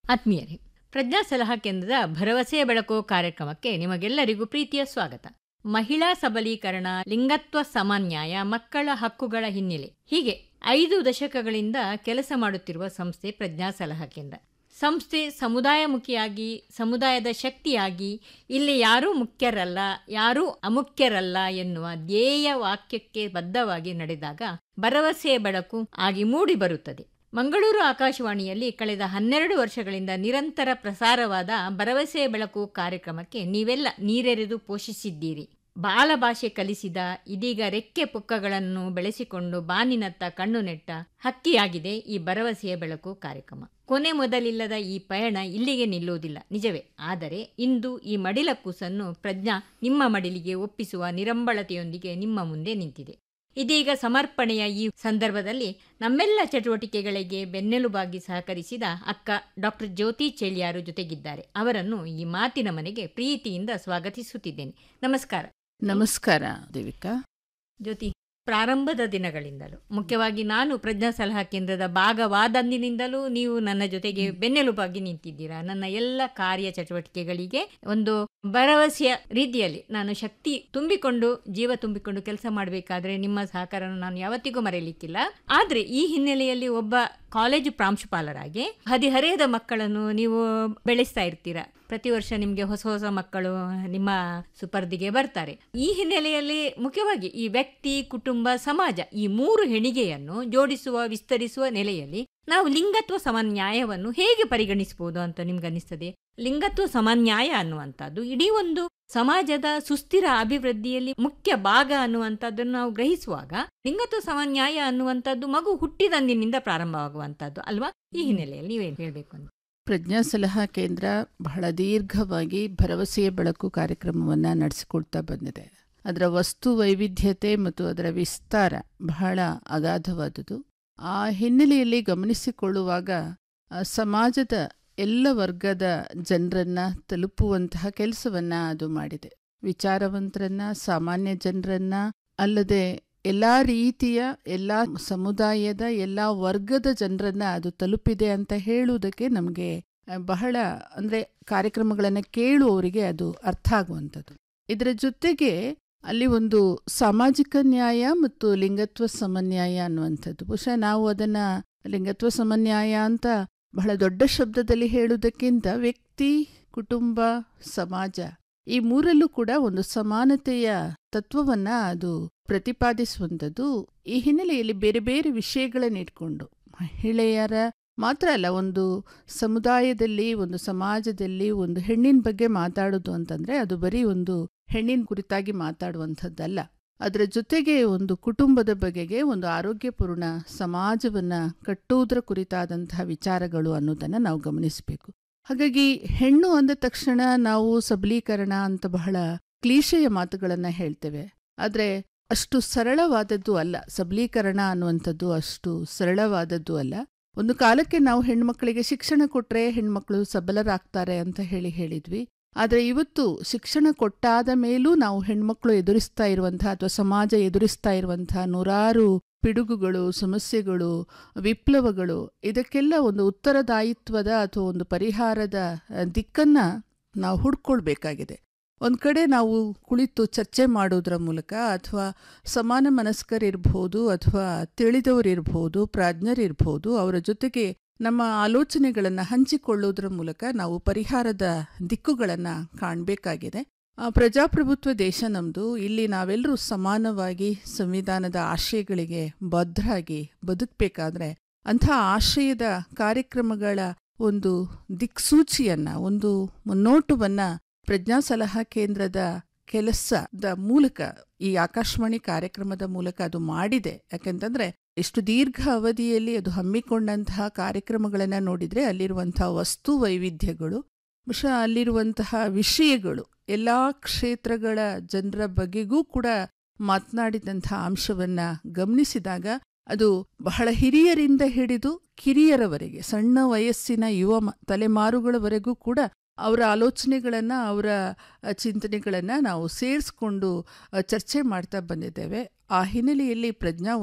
ಆತ್ಮೀಯರೇ ಪ್ರಜ್ಞಾ ಸಲಹಾ ಕೇಂದ್ರದ ಭರವಸೆಯ ಬೆಳಕು ಕಾರ್ಯಕ್ರಮಕ್ಕೆ ನಿಮಗೆಲ್ಲರಿಗೂ ಪ್ರೀತಿಯ ಸ್ವಾಗತ ಮಹಿಳಾ ಸಬಲೀಕರಣ ಲಿಂಗತ್ವ ಸಮನ್ಯಾಯ ಮಕ್ಕಳ ಹಕ್ಕುಗಳ ಹಿನ್ನೆಲೆ ಹೀಗೆ ಐದು ದಶಕಗಳಿಂದ ಕೆಲಸ ಮಾಡುತ್ತಿರುವ ಸಂಸ್ಥೆ ಪ್ರಜ್ಞಾ ಸಲಹಾ ಕೇಂದ್ರ ಸಂಸ್ಥೆ ಸಮುದಾಯಮುಖಿಯಾಗಿ ಸಮುದಾಯದ ಶಕ್ತಿಯಾಗಿ ಇಲ್ಲಿ ಯಾರೂ ಮುಖ್ಯರಲ್ಲ ಯಾರೂ ಅಮುಖ್ಯರಲ್ಲ ಎನ್ನುವ ಧ್ಯೇಯ ವಾಕ್ಯಕ್ಕೆ ಬದ್ಧವಾಗಿ ನಡೆದಾಗ ಭರವಸೆಯ ಬೆಳಕು ಆಗಿ ಮೂಡಿ ಬರುತ್ತದೆ ಮಂಗಳೂರು ಆಕಾಶವಾಣಿಯಲ್ಲಿ ಕಳೆದ ಹನ್ನೆರಡು ವರ್ಷಗಳಿಂದ ನಿರಂತರ ಪ್ರಸಾರವಾದ ಭರವಸೆಯ ಬೆಳಕು ಕಾರ್ಯಕ್ರಮಕ್ಕೆ ನೀವೆಲ್ಲ ನೀರೆರೆದು ಪೋಷಿಸಿದ್ದೀರಿ ಬಾಲಭಾಷೆ ಕಲಿಸಿದ ಇದೀಗ ರೆಕ್ಕೆ ಪುಕ್ಕಗಳನ್ನು ಬೆಳೆಸಿಕೊಂಡು ಬಾನಿನತ್ತ ಕಣ್ಣು ನೆಟ್ಟ ಹಕ್ಕಿಯಾಗಿದೆ ಈ ಭರವಸೆಯ ಬೆಳಕು ಕಾರ್ಯಕ್ರಮ ಕೊನೆ ಮೊದಲಿಲ್ಲದ ಈ ಪಯಣ ಇಲ್ಲಿಗೆ ನಿಲ್ಲುವುದಿಲ್ಲ ನಿಜವೇ ಆದರೆ ಇಂದು ಈ ಮಡಿಲ ಕೂಸನ್ನು ಪ್ರಜ್ಞಾ ನಿಮ್ಮ ಮಡಿಲಿಗೆ ಒಪ್ಪಿಸುವ ನಿರಂಬಳತೆಯೊಂದಿಗೆ ನಿಮ್ಮ ಮುಂದೆ ನಿಂತಿದೆ ಇದೀಗ ಸಮರ್ಪಣೆಯ ಈ ಸಂದರ್ಭದಲ್ಲಿ ನಮ್ಮೆಲ್ಲ ಚಟುವಟಿಕೆಗಳಿಗೆ ಬೆನ್ನೆಲುಬಾಗಿ ಸಹಕರಿಸಿದ ಅಕ್ಕ ಡಾಕ್ಟರ್ ಜ್ಯೋತಿ ಚೆಳಿಯಾರು ಜೊತೆಗಿದ್ದಾರೆ ಅವರನ್ನು ಈ ಮಾತಿನ ಮನೆಗೆ ಪ್ರೀತಿಯಿಂದ ಸ್ವಾಗತಿಸುತ್ತಿದ್ದೇನೆ ನಮಸ್ಕಾರ ನಮಸ್ಕಾರ ದೇವಿಕಾ ಜ್ಯೋತಿ ಪ್ರಾರಂಭದ ದಿನಗಳಿಂದಲೂ ಮುಖ್ಯವಾಗಿ ನಾನು ಪ್ರಜ್ಞಾ ಸಲಹಾ ಕೇಂದ್ರದ ಭಾಗವಾದಂದಿನಿಂದಲೂ ನೀವು ನನ್ನ ಜೊತೆಗೆ ಬೆನ್ನೆಲುಬಾಗಿ ನಿಂತಿದ್ದೀರಾ ನನ್ನ ಎಲ್ಲ ಕಾರ್ಯ ಚಟುವಟಿಕೆಗಳಿಗೆ ಒಂದು ಭರವಸೆಯ ರೀತಿಯಲ್ಲಿ ನಾನು ಶಕ್ತಿ ತುಂಬಿಕೊಂಡು ಜೀವ ತುಂಬಿಕೊಂಡು ಕೆಲಸ ಮಾಡಬೇಕಾದ್ರೆ ನಿಮ್ಮ ಸಹಕಾರ ನಾನು ಯಾವತ್ತಿಗೂ ಮರೆಯಲಿಕ್ಕಿಲ್ಲ ಆದರೆ ಈ ಹಿನ್ನೆಲೆಯಲ್ಲಿ ಒಬ್ಬ ಕಾಲೇಜು ಪ್ರಾಂಶುಪಾಲರಾಗಿ ಹದಿಹರೆಯದ ಮಕ್ಕಳನ್ನು ನೀವು ಬೆಳೆಸ್ತಾ ಇರ್ತೀರಾ ಪ್ರತಿ ವರ್ಷ ನಿಮಗೆ ಹೊಸ ಹೊಸ ಮಕ್ಕಳು ನಿಮ್ಮ ಸುಪರ್ದಿಗೆ ಬರ್ತಾರೆ ಈ ಹಿನ್ನೆಲೆಯಲ್ಲಿ ಮುಖ್ಯವಾಗಿ ಈ ವ್ಯಕ್ತಿ ಕುಟುಂಬ ಸಮಾಜ ಈ ಮೂರು ಹೆಣಿಗೆಯನ್ನು ಜೋಡಿಸುವ ವಿಸ್ತರಿಸುವ ನೆಲೆಯಲ್ಲಿ ನಾವು ಲಿಂಗತ್ವ ಸಮನ್ಯಾಯವನ್ನು ಹೇಗೆ ಪರಿಗಣಿಸಬಹುದು ಅಂತ ನಿಮ್ಗೆ ಅನಿಸ್ತದೆ ಲಿಂಗತ್ವ ಸಮನ್ಯಾಯ ಅನ್ನುವಂಥದ್ದು ಇಡೀ ಒಂದು ಸಮಾಜದ ಸುಸ್ಥಿರ ಅಭಿವೃದ್ಧಿಯಲ್ಲಿ ಮುಖ್ಯ ಭಾಗ ಅನ್ನುವಂಥದ್ದನ್ನು ನಾವು ಗ್ರಹಿಸುವಾಗ ಲಿಂಗತ್ವ ಸಮನ್ಯಾಯ ಅನ್ನುವಂಥದ್ದು ಮಗು ಹುಟ್ಟಿದಂದಿನಿಂದ ಪ್ರಾರಂಭವಾಗುವಂಥದ್ದು ಅಲ್ವಾ ಈ ಹಿನ್ನೆಲೆಯಲ್ಲಿ ನೀವೇನು ಹೇಳಬೇಕು ಅಂತ ಪ್ರಜ್ಞಾ ಸಲಹಾ ಕೇಂದ್ರ ಬಹಳ ದೀರ್ಘವಾಗಿ ಭರವಸೆಯ ಬೆಳಕು ಕಾರ್ಯಕ್ರಮವನ್ನು ನಡೆಸಿಕೊಡ್ತಾ ಬಂದಿದೆ ಅದರ ವಸ್ತು ವೈವಿಧ್ಯತೆ ಮತ್ತು ಅದರ ವಿಸ್ತಾರ ಬಹಳ ಅಗಾಧವಾದುದು ಆ ಹಿನ್ನೆಲೆಯಲ್ಲಿ ಗಮನಿಸಿಕೊಳ್ಳುವಾಗ ಆ ಸಮಾಜದ ಎಲ್ಲ ವರ್ಗದ ಜನರನ್ನ ತಲುಪುವಂತಹ ಕೆಲಸವನ್ನ ಅದು ಮಾಡಿದೆ ವಿಚಾರವಂತರನ್ನ ಸಾಮಾನ್ಯ ಜನರನ್ನ ಅಲ್ಲದೆ ಎಲ್ಲ ರೀತಿಯ ಎಲ್ಲ ಸಮುದಾಯದ ಎಲ್ಲ ವರ್ಗದ ಜನರನ್ನ ಅದು ತಲುಪಿದೆ ಅಂತ ಹೇಳುವುದಕ್ಕೆ ನಮಗೆ ಬಹಳ ಅಂದರೆ ಕಾರ್ಯಕ್ರಮಗಳನ್ನು ಕೇಳುವವರಿಗೆ ಅದು ಅರ್ಥ ಆಗುವಂಥದ್ದು ಇದರ ಜೊತೆಗೆ ಅಲ್ಲಿ ಒಂದು ಸಾಮಾಜಿಕ ನ್ಯಾಯ ಮತ್ತು ಲಿಂಗತ್ವ ಸಮನ್ಯಾಯ ಅನ್ನುವಂಥದ್ದು ಬಹುಶಃ ನಾವು ಅದನ್ನ ಲಿಂಗತ್ವ ಸಮನ್ಯಾಯ ಅಂತ ಬಹಳ ದೊಡ್ಡ ಶಬ್ದದಲ್ಲಿ ಹೇಳುವುದಕ್ಕಿಂತ ವ್ಯಕ್ತಿ ಕುಟುಂಬ ಸಮಾಜ ಈ ಮೂರಲ್ಲೂ ಕೂಡ ಒಂದು ಸಮಾನತೆಯ ತತ್ವವನ್ನ ಅದು ಪ್ರತಿಪಾದಿಸುವಂಥದ್ದು ಈ ಹಿನ್ನೆಲೆಯಲ್ಲಿ ಬೇರೆ ಬೇರೆ ವಿಷಯಗಳನ್ನ ಇಟ್ಕೊಂಡು ಮಹಿಳೆಯರ ಮಾತ್ರ ಅಲ್ಲ ಒಂದು ಸಮುದಾಯದಲ್ಲಿ ಒಂದು ಸಮಾಜದಲ್ಲಿ ಒಂದು ಹೆಣ್ಣಿನ ಬಗ್ಗೆ ಮಾತಾಡೋದು ಅಂತಂದ್ರೆ ಅದು ಬರೀ ಒಂದು ಹೆಣ್ಣಿನ ಕುರಿತಾಗಿ ಮಾತಾಡುವಂಥದ್ದಲ್ಲ ಅದರ ಜೊತೆಗೆ ಒಂದು ಕುಟುಂಬದ ಬಗೆಗೆ ಒಂದು ಆರೋಗ್ಯಪೂರ್ಣ ಸಮಾಜವನ್ನ ಕಟ್ಟುವುದರ ಕುರಿತಾದಂತಹ ವಿಚಾರಗಳು ಅನ್ನೋದನ್ನ ನಾವು ಗಮನಿಸಬೇಕು ಹಾಗಾಗಿ ಹೆಣ್ಣು ಅಂದ ತಕ್ಷಣ ನಾವು ಸಬಲೀಕರಣ ಅಂತ ಬಹಳ ಕ್ಲೀಶೆಯ ಮಾತುಗಳನ್ನ ಹೇಳ್ತೇವೆ ಆದ್ರೆ ಅಷ್ಟು ಸರಳವಾದದ್ದು ಅಲ್ಲ ಸಬಲೀಕರಣ ಅನ್ನುವಂಥದ್ದು ಅಷ್ಟು ಸರಳವಾದದ್ದು ಅಲ್ಲ ಒಂದು ಕಾಲಕ್ಕೆ ನಾವು ಹೆಣ್ಮಕ್ಳಿಗೆ ಶಿಕ್ಷಣ ಕೊಟ್ರೆ ಹೆಣ್ಮಕ್ಳು ಸಬಲರಾಗ್ತಾರೆ ಅಂತ ಹೇಳಿ ಹೇಳಿದ್ವಿ ಆದರೆ ಇವತ್ತು ಶಿಕ್ಷಣ ಕೊಟ್ಟಾದ ಮೇಲೂ ನಾವು ಹೆಣ್ಮಕ್ಳು ಎದುರಿಸ್ತಾ ಇರುವಂತಹ ಅಥವಾ ಸಮಾಜ ಎದುರಿಸ್ತಾ ಇರುವಂತಹ ನೂರಾರು ಪಿಡುಗುಗಳು ಸಮಸ್ಯೆಗಳು ವಿಪ್ಲವಗಳು ಇದಕ್ಕೆಲ್ಲ ಒಂದು ಉತ್ತರದಾಯಿತ್ವದ ಅಥವಾ ಒಂದು ಪರಿಹಾರದ ದಿಕ್ಕನ್ನ ನಾವು ಹುಡ್ಕೊಳ್ಬೇಕಾಗಿದೆ ಒಂದು ಕಡೆ ನಾವು ಕುಳಿತು ಚರ್ಚೆ ಮಾಡೋದ್ರ ಮೂಲಕ ಅಥವಾ ಸಮಾನ ಮನಸ್ಕರಿರ್ಬೋದು ಅಥವಾ ತಿಳಿದವರಿರ್ಬೋದು ಪ್ರಾಜ್ಞರಿರ್ಬೋದು ಅವರ ಜೊತೆಗೆ ನಮ್ಮ ಆಲೋಚನೆಗಳನ್ನು ಹಂಚಿಕೊಳ್ಳೋದ್ರ ಮೂಲಕ ನಾವು ಪರಿಹಾರದ ದಿಕ್ಕುಗಳನ್ನು ಕಾಣಬೇಕಾಗಿದೆ ಪ್ರಜಾಪ್ರಭುತ್ವ ದೇಶ ನಮ್ಮದು ಇಲ್ಲಿ ನಾವೆಲ್ಲರೂ ಸಮಾನವಾಗಿ ಸಂವಿಧಾನದ ಆಶಯಗಳಿಗೆ ಬದ್ಧರಾಗಿ ಬದುಕಬೇಕಾದ್ರೆ ಅಂಥ ಆಶಯದ ಕಾರ್ಯಕ್ರಮಗಳ ಒಂದು ದಿಕ್ಸೂಚಿಯನ್ನ ಒಂದು ಮುನ್ನೋಟವನ್ನ ಪ್ರಜ್ಞಾ ಸಲಹಾ ಕೇಂದ್ರದ ಕೆಲಸದ ಮೂಲಕ ಈ ಆಕಾಶವಾಣಿ ಕಾರ್ಯಕ್ರಮದ ಮೂಲಕ ಅದು ಮಾಡಿದೆ ಯಾಕೆಂತಂದ್ರೆ ಎಷ್ಟು ದೀರ್ಘ ಅವಧಿಯಲ್ಲಿ ಅದು ಹಮ್ಮಿಕೊಂಡಂತಹ ಕಾರ್ಯಕ್ರಮಗಳನ್ನ ನೋಡಿದ್ರೆ ಅಲ್ಲಿರುವಂತಹ ವಸ್ತು ವೈವಿಧ್ಯಗಳು ಬಹುಶಃ ಅಲ್ಲಿರುವಂತಹ ವಿಷಯಗಳು ಎಲ್ಲಾ ಕ್ಷೇತ್ರಗಳ ಜನರ ಬಗೆಗೂ ಕೂಡ ಮಾತನಾಡಿದಂತಹ ಅಂಶವನ್ನ ಗಮನಿಸಿದಾಗ ಅದು ಬಹಳ ಹಿರಿಯರಿಂದ ಹಿಡಿದು ಕಿರಿಯರವರೆಗೆ ಸಣ್ಣ ವಯಸ್ಸಿನ ಯುವ ತಲೆಮಾರುಗಳವರೆಗೂ ಕೂಡ ಅವರ ಆಲೋಚನೆಗಳನ್ನ ಅವರ ಚಿಂತನೆಗಳನ್ನ ನಾವು ಸೇರಿಸ್ಕೊಂಡು ಚರ್ಚೆ ಮಾಡ್ತಾ ಬಂದಿದ್ದೇವೆ ಆ ಹಿನ್ನೆಲೆಯಲ್ಲಿ ಪ್ರಜ್ಞಾ